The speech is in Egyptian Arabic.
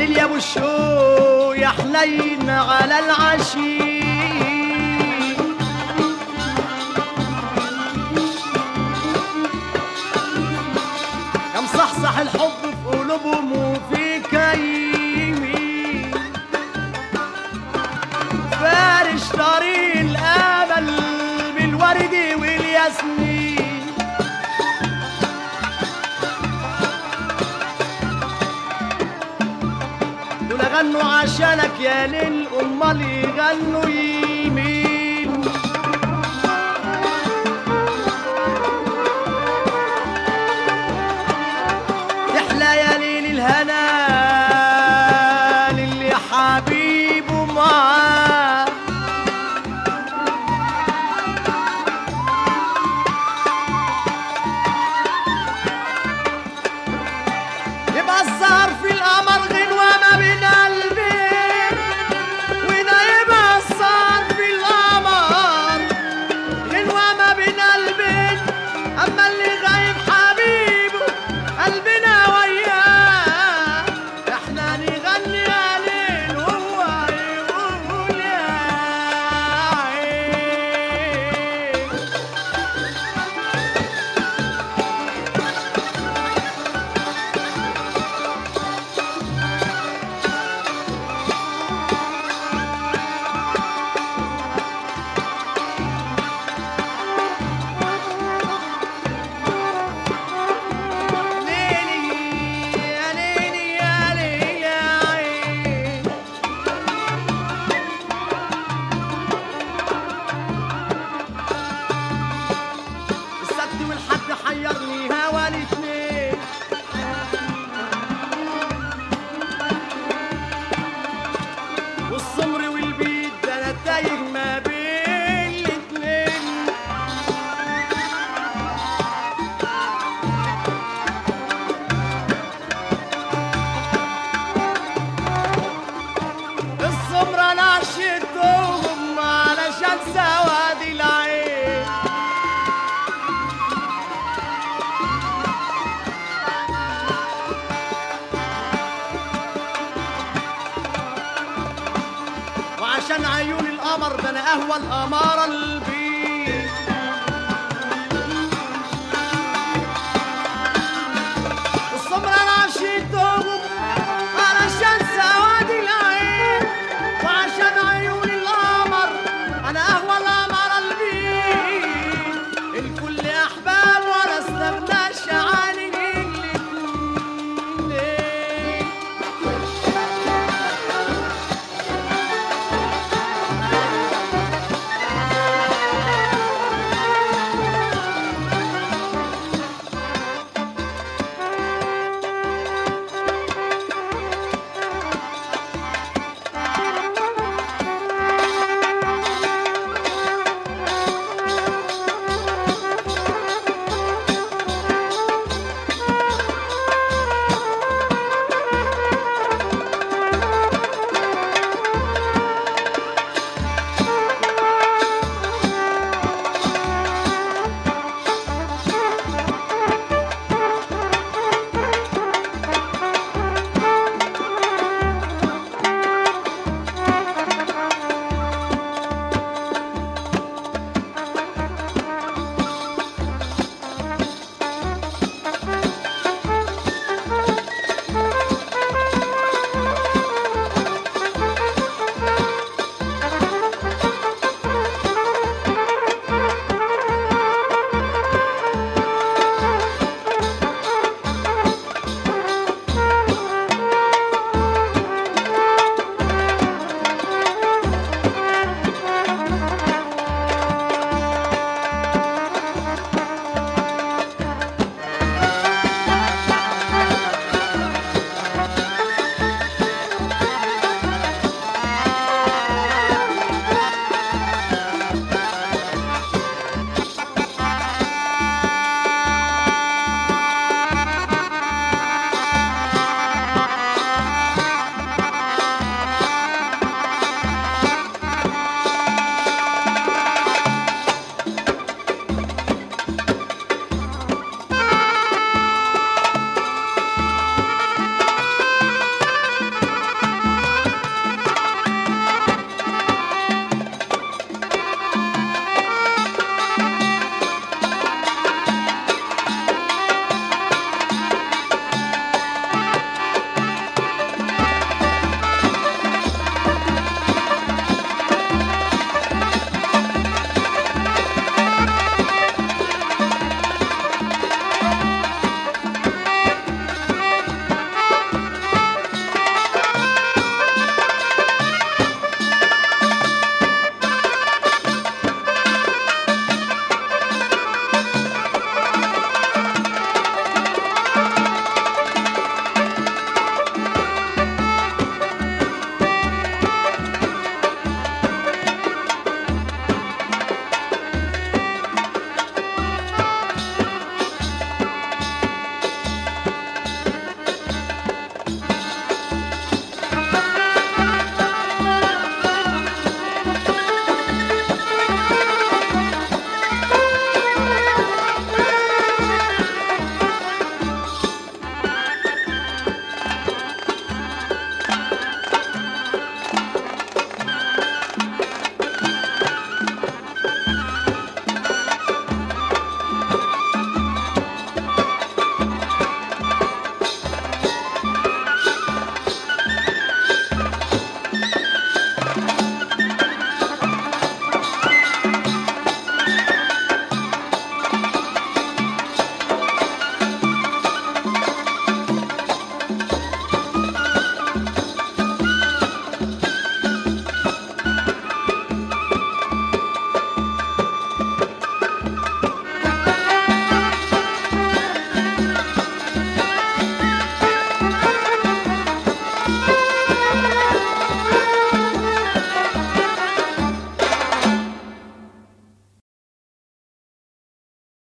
ليل يا ابو الشوق يا حنين على العشيق يا مصحصح الحب في قلوبهم وفي كيمين فارش طريق الامل بالورد والياسمين دول غنوا عشانك يا ليل امال يغنوا يمين تحلى يا ليل الهنا للي حبيبه معاه يبقى السهر في القمر غنوة ما بين قلبين وده يبقى السهر في القمر غنوة ما بين قلبين أما اللي غايب حبيبه قلبنا وياه احنا نغني يا ليل وهو يقول يا عين ليلي يا ليلي يا ليلي يا عين السبت والحد حيرني هوا الاتنين والسمر والبيت ده انا تايه ما بين الاتنين السمرة انا عشتهم علشان سواد العين وعشان عيون القمر ده انا اهوى الامارة